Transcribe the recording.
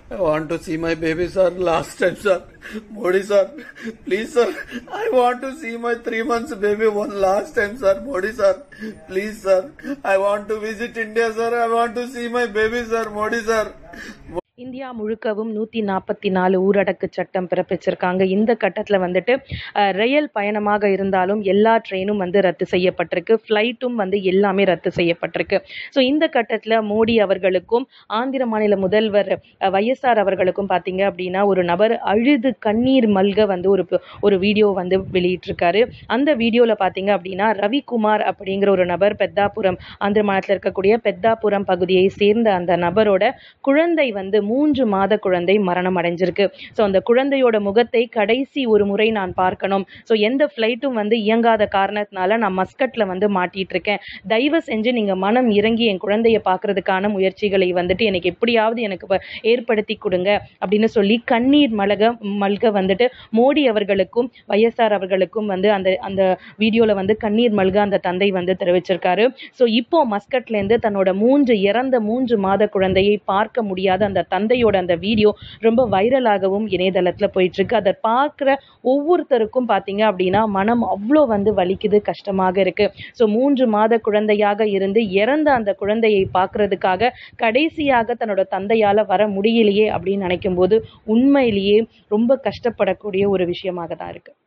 I want to see my baby, sir. Last time, sir. Modi, sir. Please, sir. I want to see my three months baby one last time, sir. Modi, sir. Please, sir. I want to visit India, sir. I want to see my baby, sir. Modi, sir. India முழுக்கவும் நூற்றி நாற்பத்தி நாலு ஊரடங்கு சட்டம் பிறப்பிச்சிருக்காங்க இந்த கட்டத்தில் வந்துட்டு அஹ், ரயில் பயணமாக இருந்தாலும் எல்லா ட்ரெயினும் வந்து ரத்து செய்யப்பட்டிருக்கு ஃப்ளைட்டும் வந்து எல்லாமே ரத்து செய்யப்பட்டிருக்கு ஸோ இந்த கட்டத்தில் மோடி அவர்களுக்கும் ஆந்திர மாநில முதல்வர் அஹ், வைஎஸ்ஆர் அவர்களுக்கும் பார்த்தீங்க அப்படின்னா ஒரு நபர் அழுது கண்ணீர் மல்க வந்து ஒரு ப- ஒரு வீடியோ வந்து வெளியிட்டிருக்காரு அந்த வீடியோவில் பார்த்தீங்க அப்படின்னா ரவிக்குமார் அப்படிங்கிற ஒரு நபர் பெத்தாபுரம் ஆந்திர மாநிலத்தில் இருக்கக்கூடிய பெத்தாபுரம் பகுதியை சேர்ந்த அந்த நபரோட குழந்தை வந்து மூன்று மாத குழந்தை மரணம் அடைஞ்சிருக்கு ஸோ அந்த குழந்தையோட முகத்தை கடைசி ஒரு முறை நான் பார்க்கணும் ஸோ எந்த ஃப்ளைட்டும் வந்து இயங்காத காரணத்தினால நான் மஸ்கட்ல வந்து மாட்டிட்டு இருக்கேன் தயவு செஞ்சு நீங்க மனம் இறங்கி என் குழந்தைய பார்க்கறதுக்கான முயற்சிகளை வந்துட்டு எனக்கு எப்படியாவது எனக்கு வ- ஏற்படுத்தி கொடுங்க அப்படின்னு சொல்லி கண்ணீர் மலக மல்க வந்துட்டு மோடி அவர்களுக்கும் வைஎஸ்ஆர் அவர்களுக்கும் வந்து அந்த அந்த வீடியோல வந்து கண்ணீர் மல்க அந்த தந்தை வந்து தெரிவிச்சிருக்காரு ஸோ இப்போ மஸ்கட்ல இருந்து தன்னோட மூன்று இறந்த மூன்று மாத குழந்தையை பார்க்க முடியாத அந்த தந்தையோட அந்த வீடியோ ரொம்ப வைரலாகவும் இணையதளத்துல போயிட்டு இருக்கு அதை பார்க்குற ஒவ்வொருத்தருக்கும் பார்த்தீங்க அப்படின்னா மனம் அவ்வளோ வந்து வலிக்குது கஷ்டமாக இருக்கு ஸோ மூன்று மாத குழந்தையாக இருந்து இறந்த அந்த குழந்தையை பார்க்கறதுக்காக கடைசியாக தன்னோட தந்தையால வர முடியலையே அப்படின்னு நினைக்கும் போது உண்மையிலேயே ரொம்ப கஷ்டப்படக்கூடிய ஒரு விஷயமாக தான் இருக்கு